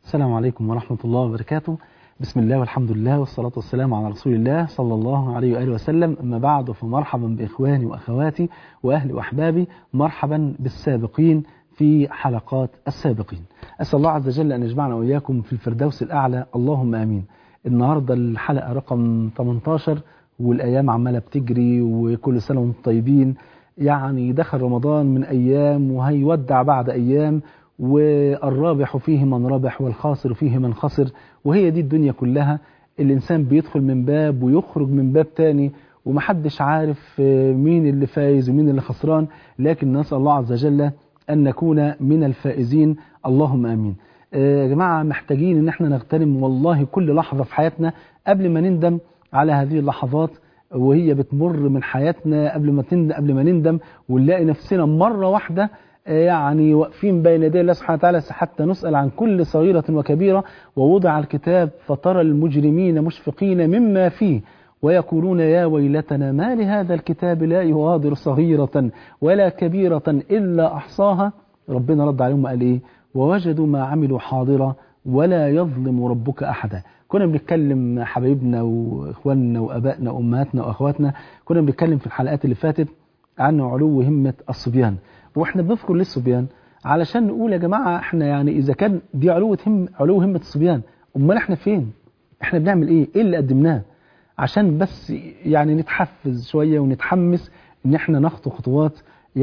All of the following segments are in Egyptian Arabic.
السلام عليكم ورحمة الله وبركاته بسم الله والحمد لله والصلاة والسلام على رسول الله صلى الله عليه وآله وسلم أما بعد فمرحبا بإخواني وأخواتي وأهلي وأحبابي مرحبا بالسابقين في حلقات السابقين أسأل الله عز وجل أن يجمعنا وإياكم في الفردوس الأعلى اللهم آمين النهاردة الحلقة رقم 18 والأيام عمالة بتجري وكل سنة وانتم طيبين يعني دخل رمضان من أيام وهيودع بعد أيام والرابح فيه من ربح والخاسر فيه من خسر وهي دي الدنيا كلها الإنسان بيدخل من باب ويخرج من باب تاني ومحدش عارف مين اللي فايز ومين اللي خسران لكن نسأل الله عز وجل أن نكون من الفائزين اللهم آمين يا جماعة محتاجين ان احنا نغتنم والله كل لحظة في حياتنا قبل ما نندم على هذه اللحظات وهي بتمر من حياتنا قبل ما تندم قبل ما نندم ونلاقي نفسنا مرة واحدة يعني واقفين بين يدي الله سبحانه وتعالى حتى نسأل عن كل صغيرة وكبيرة ووضع الكتاب فترى المجرمين مشفقين مما فيه ويقولون يا ويلتنا ما لهذا الكتاب لا يغادر صغيرة ولا كبيرة إلا أحصاها ربنا رد عليهم قال إيه ووجدوا ما عملوا حاضرا ولا يظلم ربك أحدا كنا بنتكلم حبايبنا وإخواننا وأبائنا وأمهاتنا وأخواتنا كنا بنتكلم في الحلقات اللي فاتت عن علو همة الصبيان واحنا بنذكر ليه الصبيان علشان نقول يا جماعة احنا يعني إذا كان دي علو هم علو همة الصبيان أمال احنا فين احنا بنعمل ايه ايه اللي قدمناه عشان بس يعني نتحفز شوية ونتحمس ان احنا نخطو خطوات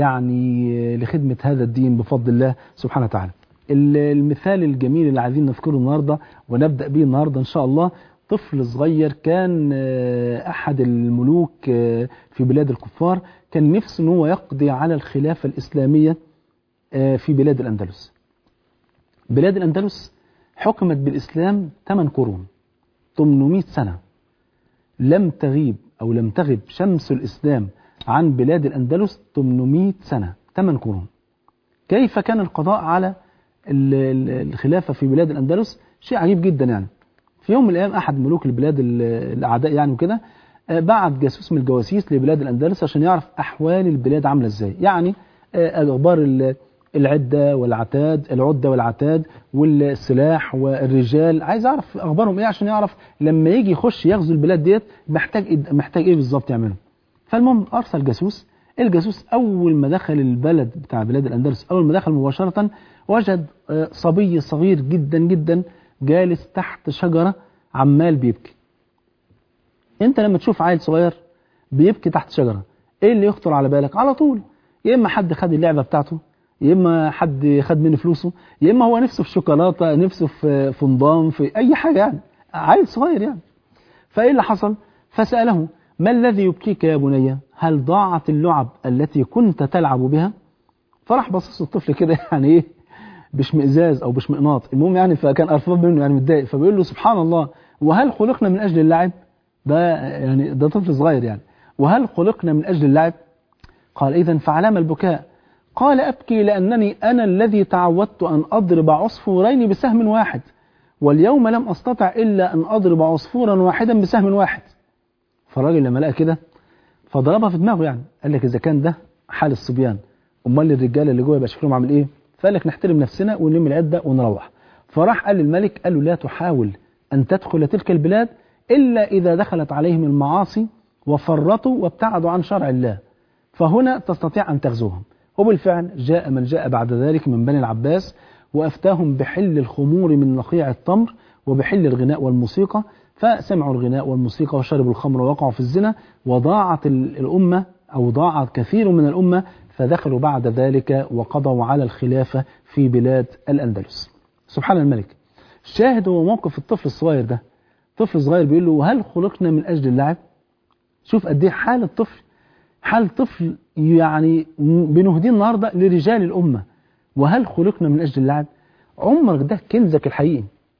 يعني لخدمة هذا الدين بفضل الله سبحانه وتعالى المثال الجميل اللي عايزين نذكره النهاردة ونبدأ به النهاردة إن شاء الله طفل صغير كان أحد الملوك في بلاد الكفار كان نفسه أنه هو يقضي على الخلافة الإسلامية في بلاد الأندلس بلاد الأندلس حكمت بالإسلام 8 قرون 800 سنة لم تغيب أو لم تغب شمس الإسلام عن بلاد الأندلس 800 سنة 8 قرون كيف كان القضاء على الخلافة في بلاد الأندلس شيء عجيب جدا يعني في يوم من الأيام أحد ملوك البلاد الأعداء يعني وكده بعت جاسوس من الجواسيس لبلاد الأندلس عشان يعرف أحوال البلاد عاملة إزاي يعني أخبار العدة والعتاد العدة والعتاد والسلاح والرجال عايز أعرف أخبارهم إيه عشان يعرف لما يجي يخش يغزو البلاد ديت محتاج محتاج إيه بالظبط يعمله فالمهم أرسل جاسوس الجاسوس أول ما دخل البلد بتاع بلاد الأندلس أول ما دخل مباشرة وجد صبي صغير جدا جدا جالس تحت شجرة عمال بيبكي انت لما تشوف عيل صغير بيبكي تحت شجرة ايه اللي يخطر على بالك على طول يا اما حد خد اللعبة بتاعته يا اما حد خد منه فلوسه يا اما هو نفسه في شوكولاتة نفسه في في نظام في اي حاجة يعني عيل صغير يعني فايه اللي حصل فسأله ما الذي يبكيك يا بني هل ضاعت اللعب التي كنت تلعب بها فراح بصص الطفل كده يعني ايه باشمئزاز او باشمئناط المهم يعني فكان قرفان منه يعني متضايق فبيقول له سبحان الله وهل خلقنا من اجل اللعب ده يعني ده طفل صغير يعني وهل خلقنا من اجل اللعب قال اذا فعلام البكاء قال ابكي لانني انا الذي تعودت ان اضرب عصفورين بسهم واحد واليوم لم استطع الا ان اضرب عصفورا واحدا بسهم واحد فالراجل لما لقى كده فضربها في دماغه يعني قال لك اذا كان ده حال الصبيان امال الرجاله اللي جوه يبقى شكلهم عامل ايه فقال لك نحترم نفسنا ونلم العده ونروح فراح قال للملك قال له لا تحاول ان تدخل تلك البلاد الا اذا دخلت عليهم المعاصي وفرطوا وابتعدوا عن شرع الله فهنا تستطيع ان تغزوهم وبالفعل جاء من جاء بعد ذلك من بني العباس وافتاهم بحل الخمور من نقيع التمر وبحل الغناء والموسيقى فسمعوا الغناء والموسيقى وشربوا الخمر ووقعوا في الزنا وضاعت الأمة أو ضاعت كثير من الأمة فدخلوا بعد ذلك وقضوا على الخلافة في بلاد الأندلس سبحان الملك الشاهد هو موقف الطفل الصغير ده طفل صغير بيقول له هل خلقنا من أجل اللعب شوف قد ايه حال الطفل حال طفل يعني بنهديه النهاردة لرجال الأمة وهل خلقنا من أجل اللعب عمرك ده كنزك الحقيقي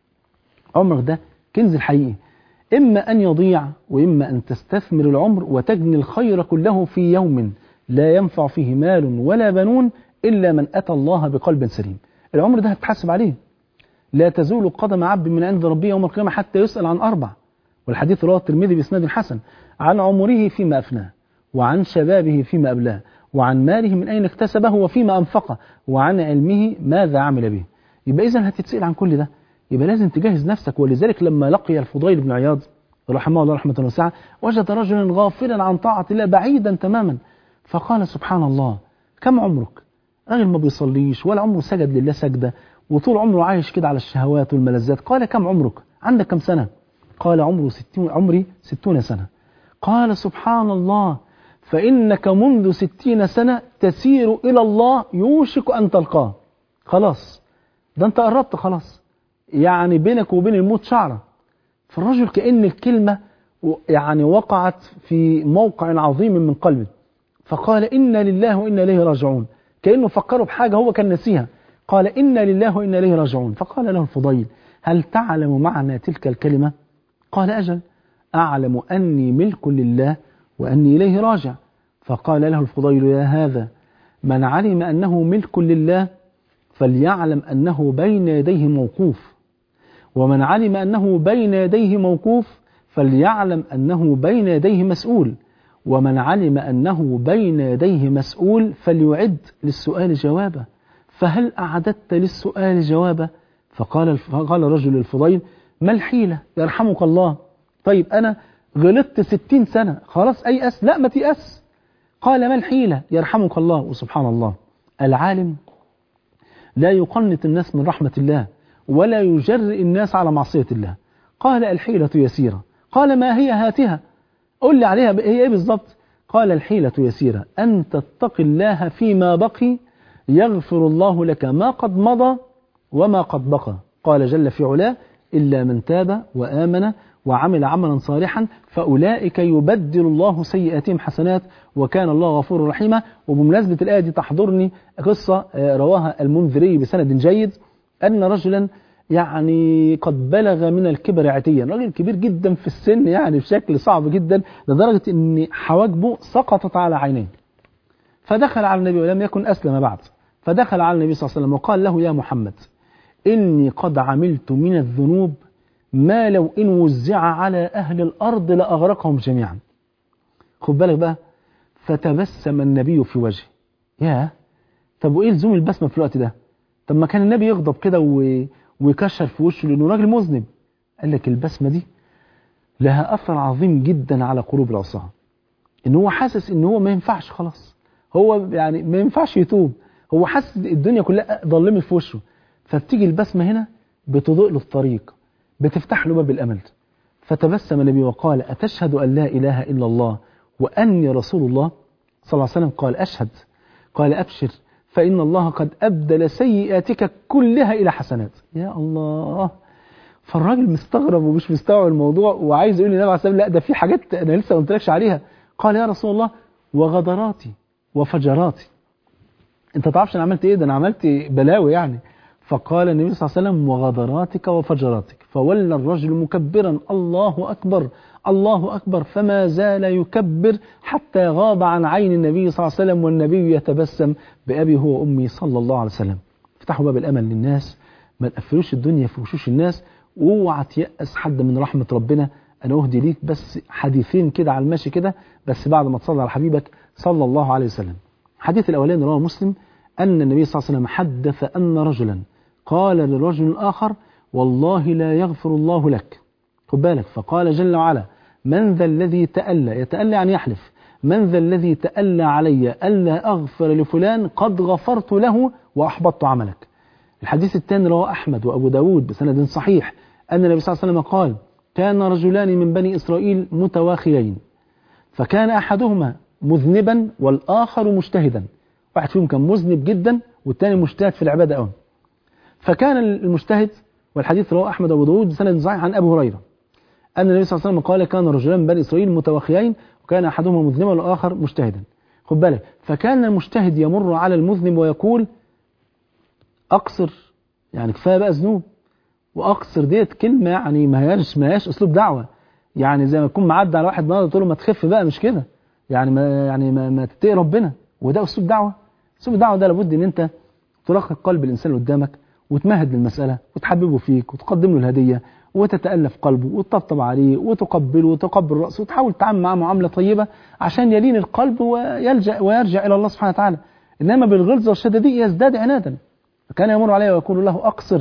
عمرك ده كنز الحقيقي إما أن يضيع وإما أن تستثمر العمر وتجني الخير كله في يوم لا ينفع فيه مال ولا بنون إلا من أتى الله بقلب سليم العمر ده هتحاسب عليه لا تزول قدم عبد من عند ربه يوم القيامة حتى يسأل عن أربع والحديث رواه الترمذي بإسناد حسن عن عمره فيما أفناه وعن شبابه فيما أبلاه وعن ماله من أين اكتسبه وفيما أنفقه وعن علمه ماذا عمل به يبقى إذا هتتسأل عن كل ده يبقى لازم تجهز نفسك ولذلك لما لقي الفضيل بن عياض رحمه الله رحمة واسعة وجد رجلا غافلا عن طاعة الله بعيدا تماما فقال سبحان الله كم عمرك راجل ما بيصليش ولا عمره سجد لله سجدة وطول عمره عايش كده على الشهوات والملذات قال كم عمرك عندك كم سنة قال عمره ستون عمري ستون سنة قال سبحان الله فإنك منذ ستين سنة تسير إلى الله يوشك أن تلقاه خلاص ده أنت قربت خلاص يعني بينك وبين الموت شعرة فالرجل كأن الكلمة يعني وقعت في موقع عظيم من قلبه فقال إنا لله وإنا إليه راجعون كأنه فكروا بحاجة هو كان نسيها قال إنا لله وإنا إليه راجعون فقال له الفضيل هل تعلم معنى تلك الكلمة قال أجل أعلم أني ملك لله وأني إليه راجع فقال له الفضيل يا هذا من علم أنه ملك لله فليعلم أنه بين يديه موقوف ومن علم أنه بين يديه موقوف فليعلم أنه بين يديه مسؤول ومن علم أنه بين يديه مسؤول فليعد للسؤال جوابا فهل أعددت للسؤال جوابا فقال فقال رجل الفضيل ما الحيلة يرحمك الله طيب أنا غلطت ستين سنة خلاص أيأس لا ما تيأس قال ما الحيلة يرحمك الله وسبحان الله العالم لا يقنط الناس من رحمة الله ولا يجرئ الناس على معصية الله قال الحيلة يسيرة قال ما هي هاتها قل لي عليها هي ايه بالظبط قال الحيلة يسيرة أن تتقي الله فيما بقي يغفر الله لك ما قد مضى وما قد بقى قال جل في علاه إلا من تاب وآمن وعمل عملا صالحا فأولئك يبدل الله سيئاتهم حسنات وكان الله غفورا رحيما وبمناسبة الآية دي تحضرني قصة رواها المنذري بسند جيد أن رجلا يعني قد بلغ من الكبر عتيا راجل كبير جدا في السن يعني بشكل صعب جدا لدرجة أن حواجبه سقطت على عينيه فدخل على النبي ولم يكن أسلم بعد فدخل على النبي صلى الله عليه وسلم وقال له يا محمد إني قد عملت من الذنوب ما لو إن وزع على أهل الأرض لأغرقهم جميعا خد بالك بقى فتبسم النبي في وجهه يا طب وإيه لزوم البسمة في الوقت ده طب ما كان النبي يغضب كده و... ويكشر في وشه لأنه راجل مذنب قال لك البسمة دي لها أثر عظيم جدا على قلوب العصاة إن هو حاسس إن هو ما ينفعش خلاص هو يعني ما ينفعش يتوب هو حاسس الدنيا كلها ظلمت في وشه فبتيجي البسمة هنا بتضوء له الطريق بتفتح له باب الأمل فتبسم النبي وقال أتشهد أن لا إله إلا الله وأني رسول الله صلى الله عليه وسلم قال أشهد قال أبشر فإن الله قد أبدل سيئاتك كلها إلى حسنات يا الله فالراجل مستغرب ومش مستوعب الموضوع وعايز يقول للنبي عليه الصلاة لا ده في حاجات أنا لسه ما قلتلكش عليها قال يا رسول الله وغدراتي وفجراتي انت تعرفش انا عملت ايه ده انا عملت بلاوي يعني فقال النبي صلى الله عليه وسلم وغدراتك وفجراتك فولى الرجل مكبرا الله أكبر الله أكبر فما زال يكبر حتى غاب عن عين النبي صلى الله عليه وسلم والنبي يتبسم بأبي هو أمي صلى الله عليه وسلم افتحوا باب الأمل للناس ما تقفلوش الدنيا في وشوش الناس واوعى تيأس حد من رحمة ربنا أنا أهدي ليك بس حديثين كده على الماشي كده بس بعد ما تصلي على حبيبك صلى الله عليه وسلم الحديث الأولاني رواه مسلم أن النبي صلى الله عليه وسلم حدث أن رجلا قال للرجل الآخر والله لا يغفر الله لك خد بالك فقال جل وعلا من ذا الذي تألى يتألى يعني يحلف من ذا الذي تألى علي ألا أغفر لفلان قد غفرت له وأحبطت عملك الحديث الثاني رواه أحمد وأبو داود بسند صحيح أن النبي صلى الله عليه وسلم قال كان رجلان من بني إسرائيل متواخيين فكان أحدهما مذنبا والآخر مجتهدا واحد فيهم كان مذنب جدا والثاني مجتهد في العبادة أوي فكان المجتهد والحديث رواه أحمد وأبو داود بسند صحيح عن أبي هريرة أن النبي صلى الله عليه وسلم قال كان رجلان من بني إسرائيل متوخيين وكان أحدهما مذنبا والآخر مجتهدا خد بالك فكان المجتهد يمر على المذنب ويقول أقصر يعني كفاية بقى ذنوب وأقصر ديت كلمة يعني ما هياش ما هياش أسلوب دعوة يعني زي ما تكون معدي على واحد النهارده تقول له ما تخف بقى مش كده يعني ما يعني ما, ما تتقي ربنا وده أسلوب دعوة أسلوب الدعوة ده لابد إن أنت ترقق قلب الإنسان اللي قدامك وتمهد للمسألة وتحببه فيك وتقدم له الهدية وتتألف قلبه وتطبطب عليه وتقبله وتقبل رأسه وتحاول تتعامل معاه معاملة طيبة عشان يلين القلب ويلجأ ويرجع إلى الله سبحانه وتعالى إنما بالغلظة والشدة دي يزداد عنادا فكان يمر عليه ويقول له أقصر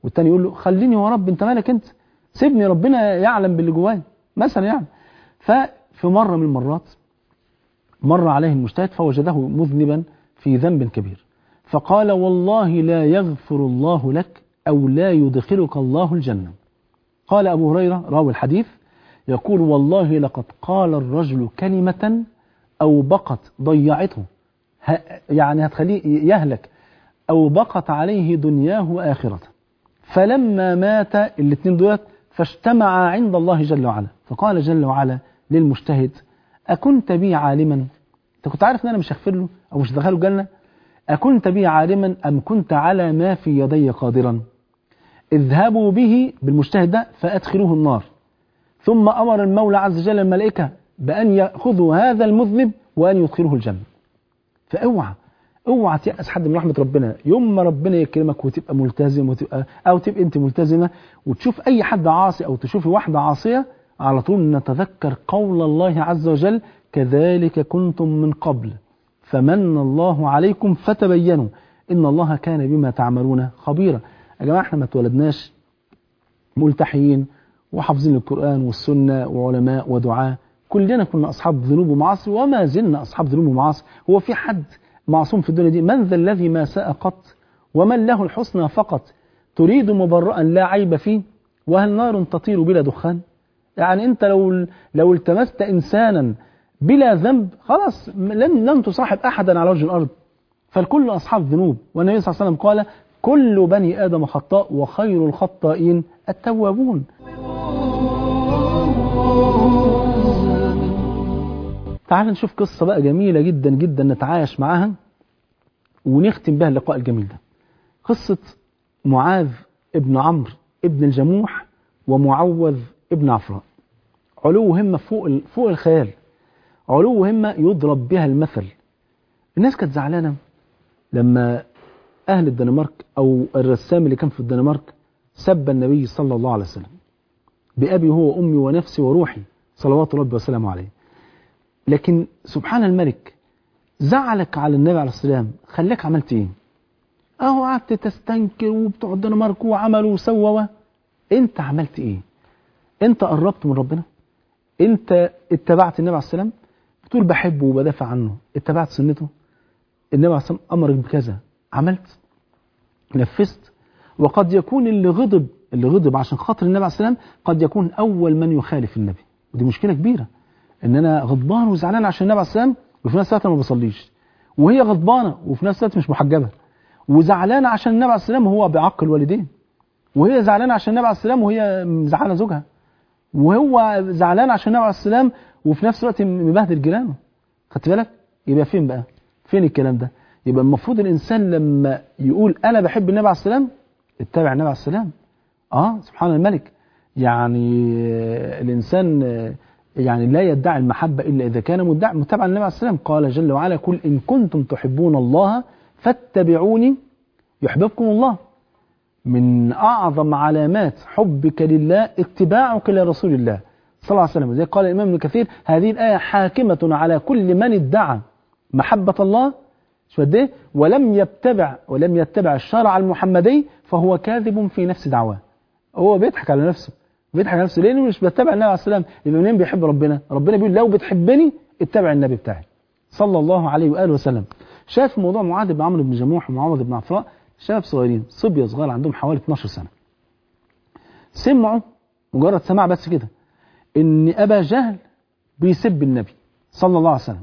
والتاني يقول له خليني يا رب انت مالك انت سيبني ربنا يعلم باللي جوايا مثلا يعني ففي مرة من المرات مر عليه المجتهد فوجده مذنبا في ذنب كبير فقال والله لا يغفر الله لك أو لا يدخلك الله الجنة قال أبو هريرة راوي الحديث يقول والله لقد قال الرجل كلمة أو بقت ضيعته يعني هتخليه يهلك أو بقت عليه دنياه وآخرته فلما مات الاثنين دولت فاجتمعا عند الله جل وعلا فقال جل وعلا للمجتهد أكنت بي عالما أنت كنت عارف أن أنا مش هغفر له أو مش هدخله الجنة أكنت بي عالما أم كنت على ما في يدي قادرا اذهبوا به بالمجتهد ده فأدخلوه النار ثم أمر المولى عز وجل الملائكة بأن يأخذوا هذا المذنب وأن يدخله الجنة فاوعى اوعى تيأس حد من رحمة ربنا يوم ما ربنا يكرمك وتبقى ملتزم وتبقى أو تبقى أنت ملتزمة وتشوف أي حد عاصي أو تشوفي واحدة عاصية على طول نتذكر قول الله عز وجل كذلك كنتم من قبل فمن الله عليكم فتبينوا إن الله كان بما تعملون خبيرا يا جماعة احنا ما اتولدناش ملتحيين وحافظين القرآن والسنة وعلماء ودعاء كلنا كنا أصحاب ذنوب ومعاصي وما زلنا أصحاب ذنوب ومعاصي هو في حد معصوم في الدنيا دي من ذا الذي ما ساء قط ومن له الحسنى فقط تريد مبرأ لا عيب فيه وهل نار تطير بلا دخان يعني أنت لو لو التمست إنسانا بلا ذنب خلاص لن لن تصاحب أحدا على وجه الأرض فالكل أصحاب ذنوب والنبي صلى الله عليه وسلم قال كل بني آدم خطاء وخير الخطائين التوابون تعال نشوف قصة بقى جميلة جدا جدا نتعايش معاها ونختم بها اللقاء الجميل ده قصة معاذ ابن عمرو ابن الجموح ومعوذ ابن عفراء علو همة فوق فوق الخيال علو همة يضرب بها المثل الناس كانت زعلانة لما أهل الدنمارك أو الرسام اللي كان في الدنمارك سب النبي صلى الله عليه وسلم بأبي هو وأمي ونفسي وروحي صلوات ربي وسلامه عليه لكن سبحان الملك زعلك على النبي عليه السلام خلاك عملت ايه اهو قعدت تستنكر وبتوع الدنمارك وعملوا وسووا انت عملت ايه انت قربت من ربنا انت اتبعت النبي عليه السلام بتقول بحبه وبدافع عنه اتبعت سنته النبي عليه السلام امرك بكذا عملت نفذت وقد يكون اللي غضب اللي غضب عشان خاطر النبي عليه السلام قد يكون اول من يخالف النبي ودي مشكله كبيره ان انا غضبان وزعلان عشان النبي عليه السلام وفي نفس الوقت ما بصليش وهي غضبانه وفي نفس الوقت مش محجبه وزعلانه عشان النبي عليه السلام هو بعق الوالدين وهي زعلانه عشان النبي عليه السلام وهي مزعله زوجها وهو زعلان عشان النبي عليه السلام وفي نفس الوقت مبهدل جيرانه خدت بالك يبقى فين بقى فين الكلام ده يبقى المفروض الانسان لما يقول انا بحب النبي عليه السلام اتبع النبي عليه السلام اه سبحان الملك يعني الانسان يعني لا يدعي المحبة إلا إذا كان مدعي متبعا النبي عليه السلام قال جل وعلا قل إن كنتم تحبون الله فاتبعوني يحببكم الله من أعظم علامات حبك لله اتباعك لرسول الله صلى الله عليه وسلم زي قال الإمام ابن كثير هذه الآية حاكمة على كل من ادعى محبة الله شو قد ايه ولم يتبع ولم يتبع الشرع المحمدي فهو كاذب في نفس دعواه هو بيضحك على نفسه بيضحك على نفسه لانه مش بيتبع النبي عليه السلام يبقى منين بيحب ربنا ربنا بيقول لو بتحبني اتبع النبي بتاعي صلى الله عليه واله وسلم شاف موضوع معاذ بن عمرو بن جموح ومعوذ بن عفراء شباب صغيرين صبيه صغار عندهم حوالي 12 سنه سمعوا مجرد سماع بس كده ان ابا جهل بيسب النبي صلى الله عليه وسلم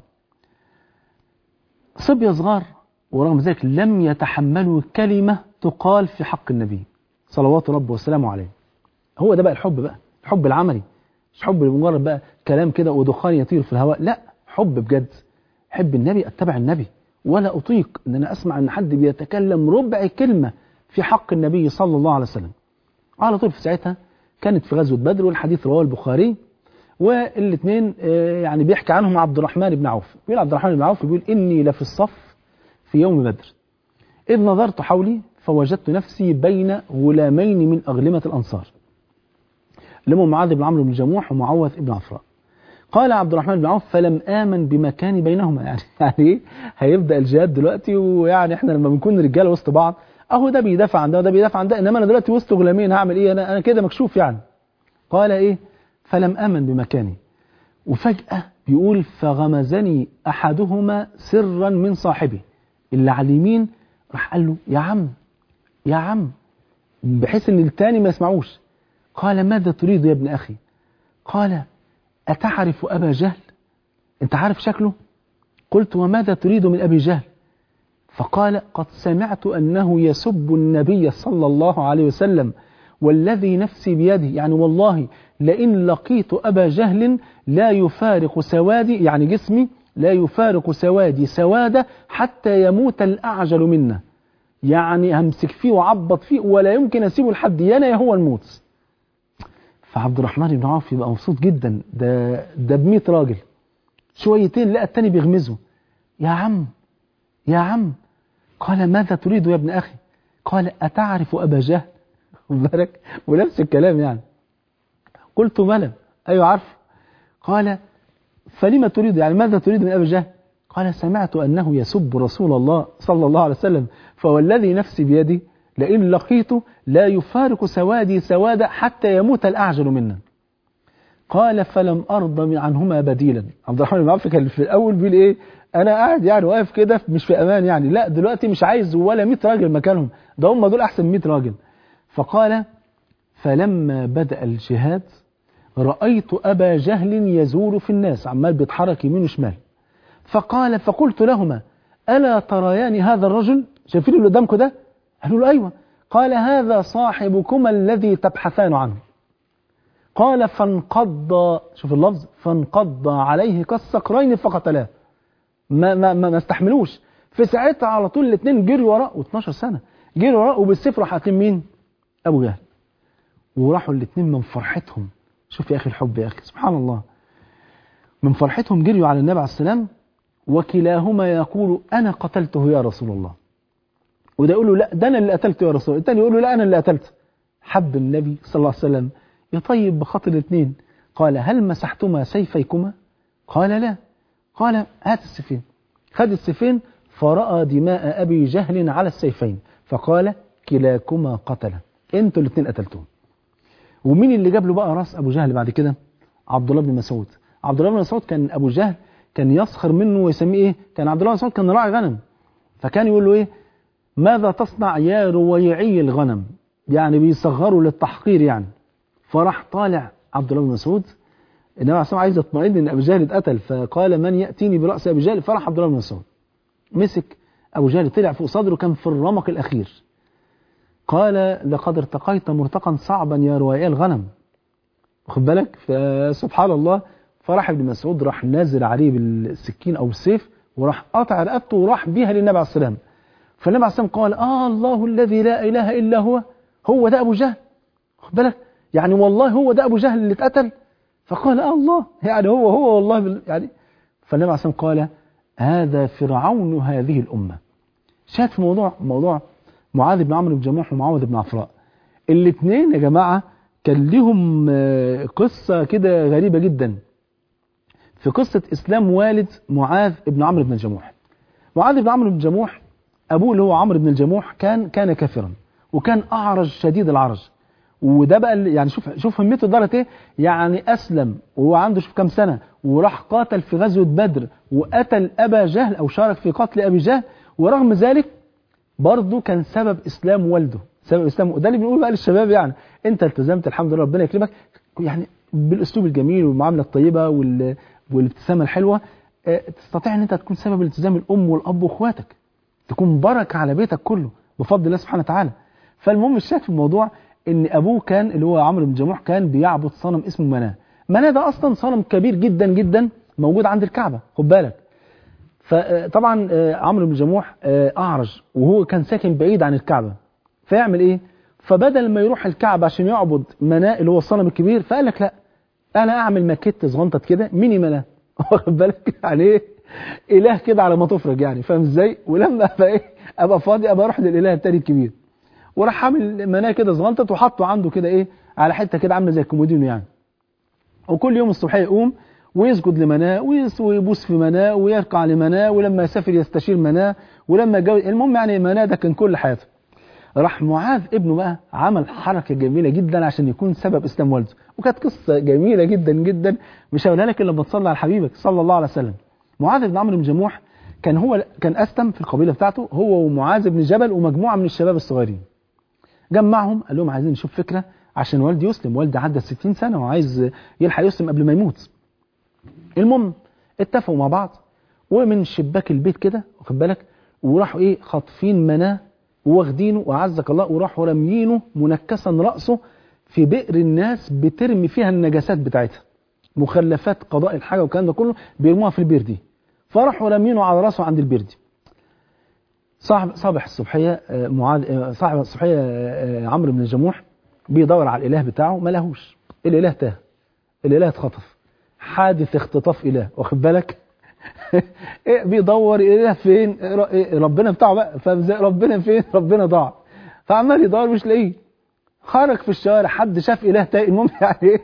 صبيه صغار ورغم ذلك لم يتحملوا كلمه تقال في حق النبي صلوات ربه وسلامه عليه هو ده بقى الحب بقى الحب العملي مش حب لمجرد بقى كلام كده ودخان يطير في الهواء لا حب بجد حب النبي اتبع النبي ولا اطيق ان انا اسمع ان حد بيتكلم ربع كلمه في حق النبي صلى الله عليه وسلم على طول في ساعتها كانت في غزوه بدر والحديث رواه البخاري والاثنين يعني بيحكي عنهم عبد الرحمن بن عوف بيقول عبد الرحمن بن عوف بيقول اني لفي الصف في يوم بدر اذ نظرت حولي فوجدت نفسي بين غلامين من اغلمه الانصار اللي هم معاذ بن عمرو بن جموح ومعوذ بن عفراء قال عبد الرحمن بن عوف فلم آمن بمكان بينهما يعني يعني ايه هيبدأ الجهاد دلوقتي ويعني احنا لما بنكون رجاله وسط بعض اهو ده بيدافع عن ده وده بيدافع عن ده انما انا دلوقتي وسط غلامين هعمل ايه انا انا كده مكشوف يعني قال ايه فلم امن بمكاني وفجاه بيقول فغمزني احدهما سرا من صاحبه اللي على اليمين راح قال له يا عم يا عم بحيث ان التاني ما يسمعوش قال ماذا تريد يا ابن اخي قال اتعرف ابا جهل انت عارف شكله قلت وماذا تريد من ابي جهل فقال قد سمعت انه يسب النبي صلى الله عليه وسلم والذي نفسي بيده يعني والله لئن لقيت ابا جهل لا يفارق سوادي يعني جسمي لا يفارق سوادي سواده حتى يموت الاعجل منا يعني همسك فيه وعبط فيه ولا يمكن اسيبه لحد يانا يا هو الموت فعبد الرحمن بن عوف يبقى مبسوط جدا ده ده ب 100 راجل شويتين لقى التاني بيغمزه يا عم يا عم قال ماذا تريد يا ابن اخي قال اتعرف ابا جهل بالك ونفس الكلام يعني قلت بلى ايوه عارف قال فلما تريد يعني ماذا تريد من ابي جهل قال سمعت انه يسب رسول الله صلى الله عليه وسلم فوالذي نفسي بيدي لئن لقيته لا يفارق سوادي سوادا حتى يموت الأعجل منا قال فلم أرضى عنهما بديلا عبد الرحمن بن عوف كان في الأول بيقول إيه أنا قاعد يعني واقف كده مش في أمان يعني لا دلوقتي مش عايز ولا 100 راجل مكانهم ده هم دول أحسن 100 راجل فقال فلما بدأ الجهاد رأيت أبا جهل يزور في الناس عمال بيتحرك يمين وشمال فقال فقلت لهما ألا تريان هذا الرجل شايفين اللي قدامكم ده قالوا له أيوة قال هذا صاحبكما الذي تبحثان عنه قال فانقض شوف اللفظ فانقض عليه كالصقرين فقتلاه ما, ما, ما, ما استحملوش في ساعتها على طول الاثنين جروا وراه و12 سنة جروا وراه وبالسيف راح قاتلين مين أبو جهل وراحوا الاثنين من فرحتهم شوف يا أخي الحب يا أخي سبحان الله من فرحتهم جريوا على النبي عليه السلام وكلاهما يقول أنا قتلته يا رسول الله وده يقول له لا ده أنا اللي قتلته يا رسول الله الثاني يقول له لا أنا اللي قتلته حب النبي صلى الله عليه وسلم يطيب بخاطر الاثنين قال هل مسحتما سيفيكما قال لا قال هات السيفين خد السيفين فرأى دماء أبي جهل على السيفين فقال كلاكما قتل انتوا الاثنين قتلتوه ومين اللي جاب له بقى راس أبو جهل بعد كده عبد الله بن مسعود عبد الله بن مسعود كان أبو جهل كان يسخر منه ويسميه إيه كان عبد الله بن مسعود كان راعي غنم فكان يقول له إيه ماذا تصنع يا رويعي الغنم يعني بيصغروا للتحقير يعني فراح طالع عبد الله بن مسعود النبي عليه الصلاه عايز يطمئن ان ابو جهل اتقتل فقال من ياتيني براس ابي جهل فراح عبد الله بن مسعود مسك ابو جهل طلع فوق صدره كان في الرمق الاخير قال لقد ارتقيت مرتقا صعبا يا روائي الغنم واخد بالك فسبحان الله فراح ابن مسعود راح نازل عليه بالسكين او السيف وراح قاطع رقبته وراح بيها للنبي عليه السلام فالنبي عليه السلام قال اه الله الذي لا اله الا هو هو ده ابو جهل واخد بالك يعني والله هو ده ابو جهل اللي اتقتل فقال آه الله يعني هو هو والله بال... يعني فالنبي عليه الصلاه قال هذا فرعون هذه الامه شاهد في موضوع موضوع معاذ بن عمرو بن جموح ومعاذ بن عفراء الاثنين يا جماعه كان لهم قصه كده غريبه جدا في قصه اسلام والد معاذ بن عمرو بن الجموح معاذ بن عمرو بن الجموح ابوه اللي هو عمرو بن الجموح كان كان كافرا وكان اعرج شديد العرج وده بقى يعني شوف شوف همته درجه ايه يعني اسلم وهو عنده شوف كام سنه وراح قاتل في غزوه بدر وقتل ابا جهل او شارك في قتل ابي جهل ورغم ذلك برضه كان سبب اسلام والده سبب اسلام وده اللي بنقول بقى للشباب يعني انت التزمت الحمد لله ربنا يكرمك يعني بالاسلوب الجميل والمعامله الطيبه وال... والابتسامه الحلوه اه تستطيع ان انت تكون سبب التزام الام والاب واخواتك تكون بركه على بيتك كله بفضل الله سبحانه وتعالى فالمهم الشاهد في الموضوع ان ابوه كان اللي هو عمرو بن جموح كان بيعبد صنم اسمه مناه مناه ده اصلا صنم كبير جدا جدا موجود عند الكعبه خد بالك فطبعا عمرو بن جموح اعرج وهو كان ساكن بعيد عن الكعبه فيعمل ايه فبدل ما يروح الكعبه عشان يعبد مناه اللي هو الصنم الكبير فقال لك لا انا اعمل ماكيت صغنطت كده ميني مناه واخد بالك يعني ايه اله كده على ما تفرج يعني فاهم ازاي ولما ابقى ايه ابقى فاضي ابقى اروح للاله التاني الكبير وراح عامل مناه كده صغنطت وحطه عنده كده ايه على حته كده عامله زي الكومودينو يعني وكل يوم الصبح يقوم ويسجد لمناه ويبوس في مناه ويركع لمناه ولما يسافر يستشير مناه ولما يتجوز المهم يعني مناه ده كان كل حياته راح معاذ ابنه بقى عمل حركة جميلة جدا عشان يكون سبب إسلام والده وكانت قصة جميلة جدا جدا مش هقولها لك إلا لما تصلي على حبيبك صلى الله عليه وسلم معاذ بن عمرو بن جموح كان هو كان أسلم في القبيلة بتاعته هو ومعاذ بن جبل ومجموعة من الشباب الصغيرين جمعهم قال لهم عايزين نشوف فكرة عشان والدي يسلم والدي عدى 60 سنة وعايز يلحق يسلم قبل ما يموت المهم اتفقوا مع بعض ومن شباك البيت كده واخد بالك وراحوا ايه خاطفين مناه واخدينه وعزك الله وراحوا راميينه منكسا راسه في بئر الناس بترمي فيها النجاسات بتاعتها مخلفات قضاء الحاجه والكلام ده كله بيرموها في البير دي فراحوا راميينه على راسه عند البير دي صاحب صباح الصبحيه معاذ صاحب الصبحيه عمرو بن الجموح بيدور على الاله بتاعه ما لهوش الاله تاه الاله اتخطف حادث اختطاف اله واخد بالك إيه بيدور اله فين إيه ربنا بتاعه بقى فاهم ربنا فين ربنا ضاع فعمال يدور مش لاقيه خرج في الشوارع حد شاف اله تاني المهم يعني ايه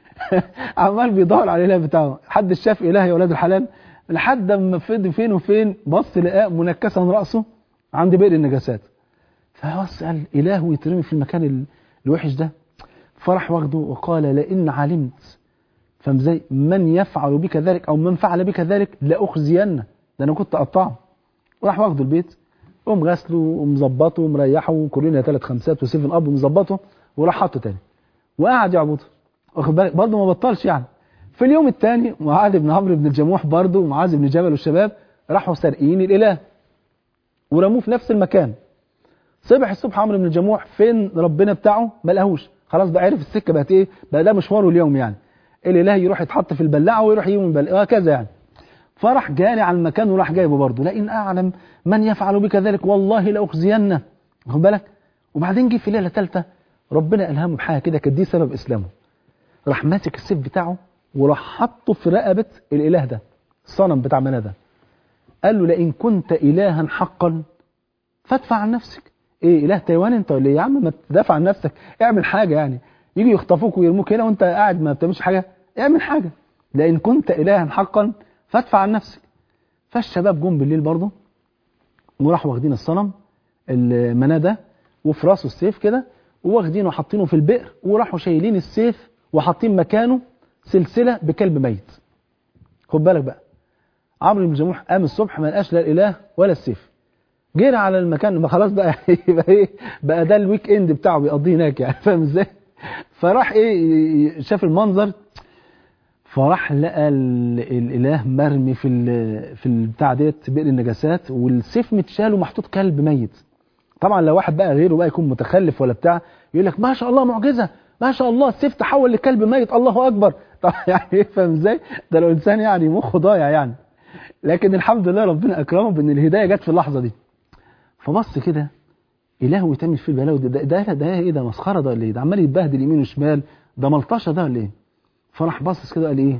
عمال بيدور على الاله بتاعه حد شاف اله يا ولاد الحلال لحد ما فضل فين وفين بص لقاه منكسا راسه عند بئر النجاسات فبص قال اله ويترمي في المكان الوحش ده فرح واخده وقال لئن علمت فاهم ازاي من يفعل بك ذلك او من فعل بك ذلك لاخزينه ده انا كنت اقطعه وراح واخده البيت قوم غسله ومظبطه ومريحه وكورينا ثلاث خمسات وسيفن اب ومظبطه وراح حاطه تاني وقعد يعبده واخد بالك برضه ما بطلش يعني في اليوم الثاني معاذ بن عمرو بن الجموح برضه ومعاذ بن جبل والشباب راحوا سارقين الاله ورموه في نفس المكان صبح الصبح عمرو بن الجموح فين ربنا بتاعه ما لقاهوش خلاص بقى عرف السكه بقت ايه بقى ده مشواره اليوم يعني الاله يروح يتحط في البلاعه ويروح يقوم البلاعه وهكذا يعني فرح جاري على المكان وراح جايبه برضه لئن اعلم من يفعل بك ذلك والله لاخزينه واخد بالك وبعدين جه في ليله ثالثه ربنا الهمه بحاجه كده كانت دي سبب اسلامه راح ماسك السيف بتاعه وراح حطه في رقبه الاله ده الصنم بتاع منى ده قال له لئن كنت الها حقا فادفع عن نفسك ايه اله تايوان انت ولا ايه يا عم ما تدافع عن نفسك اعمل حاجه يعني يجي يخطفوك ويرموك هنا وانت قاعد ما بتعملش حاجه اعمل حاجه لان كنت الها حقا فادفع عن نفسك فالشباب جم بالليل برضه وراحوا واخدين الصنم المناه ده وفي راسه السيف كده وواخدينه وحاطينه في البئر وراحوا شايلين السيف وحاطين مكانه سلسله بكلب ميت خد بالك بقى عمرو بن جموح قام الصبح ما لقاش لا الاله ولا السيف جري على المكان ما خلاص بقى يبقى ايه بقى ده الويك اند بتاعه بيقضيه هناك يعني فاهم ازاي فراح ايه شاف المنظر فراح لقى الاله مرمي في ال في البتاع ديت بئر النجاسات والسيف متشال ومحطوط كلب ميت طبعا لو واحد بقى غيره بقى يكون متخلف ولا بتاع يقول لك ما شاء الله معجزه ما شاء الله السيف تحول لكلب ميت الله اكبر طب يعني فاهم ازاي ده لو انسان يعني مخه ضايع يعني لكن الحمد لله ربنا اكرمه بان الهدايه جت في اللحظه دي فبص كده اله يتعمل فيه البلاوي ده ده, ده, ده ايه ده مسخره ده ولا ايه ده عمال يتبهدل يمين وشمال ده ملطشه ده ولا ايه فراح باصص كده قال ايه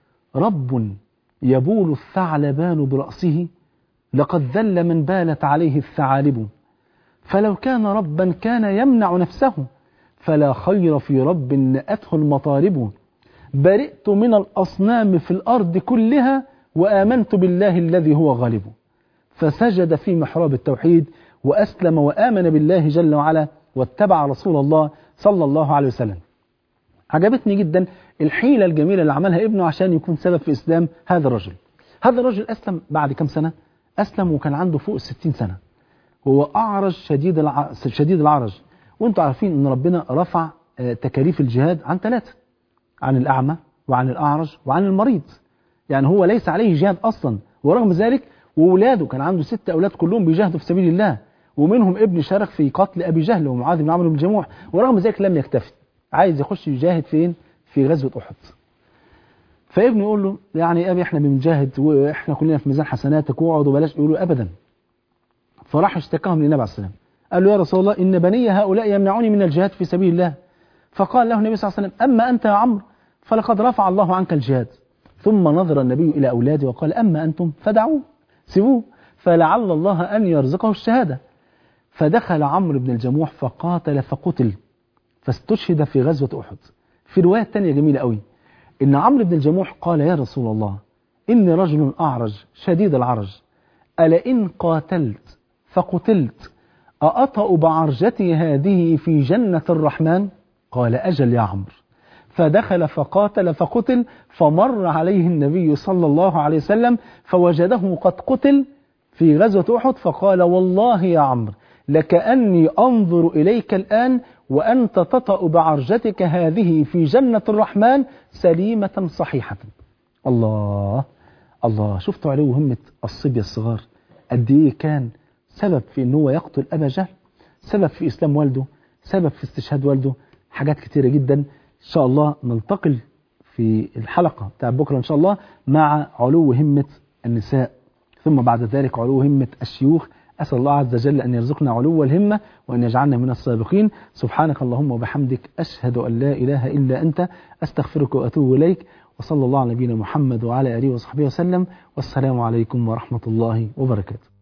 رب يبول الثعلبان براسه لقد ذل من بالت عليه الثعالب فلو كان ربا كان يمنع نفسه فلا خير في رب نأته المطالب برئت من الأصنام في الأرض كلها وآمنت بالله الذي هو غالب فسجد في محراب التوحيد وأسلم وآمن بالله جل وعلا واتبع رسول الله صلى الله عليه وسلم عجبتني جدا الحيلة الجميلة اللي عملها ابنه عشان يكون سبب في إسلام هذا الرجل هذا الرجل أسلم بعد كم سنة أسلم وكان عنده فوق الستين سنة هو أعرج شديد الع... شديد العرج وانتم عارفين ان ربنا رفع تكاليف الجهاد عن ثلاثة عن الأعمى وعن الأعرج وعن المريض يعني هو ليس عليه جهاد أصلا ورغم ذلك وولاده كان عنده ست أولاد كلهم بيجاهدوا في سبيل الله ومنهم ابن شارك في قتل أبي جهل ومعاذ بن عمرو بن جموح ورغم ذلك لم يكتفي عايز يخش يجاهد فين في غزوة أحد فابنه يقول له يعني أبي احنا بنجاهد واحنا كلنا في ميزان حسناتك واقعد وبلاش يقولوا أبدا فراح اشتكاهم للنبي عليه السلام قال له يا رسول الله إن بني هؤلاء يمنعوني من الجهاد في سبيل الله فقال له النبي صلى الله عليه وسلم أما أنت يا عمرو فلقد رفع الله عنك الجهاد ثم نظر النبي إلى أولاده وقال أما أنتم فدعوه سيبوه فلعل الله أن يرزقه الشهادة فدخل عمرو بن الجموح فقاتل فقتل فاستشهد في غزوة أحد في رواية تانية جميلة قوي إن عمرو بن الجموح قال يا رسول الله إني رجل أعرج شديد العرج ألا إن قاتلت فقتلت أأطأ بعرجتي هذه في جنة الرحمن قال أجل يا عمرو فدخل فقاتل فقتل فمر عليه النبي صلى الله عليه وسلم فوجده قد قتل في غزوة أحد فقال والله يا عمرو لكأني أنظر إليك الآن وأنت تطأ بعرجتك هذه في جنة الرحمن سليمة صحيحة الله الله شفتوا عليه همة الصبية الصغار قد إيه كان سبب في أنه يقتل أبا جهل سبب في إسلام والده سبب في استشهاد والده حاجات كتيرة جدا إن شاء الله نلتقل في الحلقة بتاع بكرة إن شاء الله مع علو همة النساء ثم بعد ذلك علو همة الشيوخ أسأل الله عز وجل أن يرزقنا علو الهمة وأن يجعلنا من السابقين سبحانك اللهم وبحمدك أشهد أن لا إله إلا أنت أستغفرك وأتوب إليك وصلى الله على نبينا محمد وعلى آله وصحبه وسلم والسلام عليكم ورحمة الله وبركاته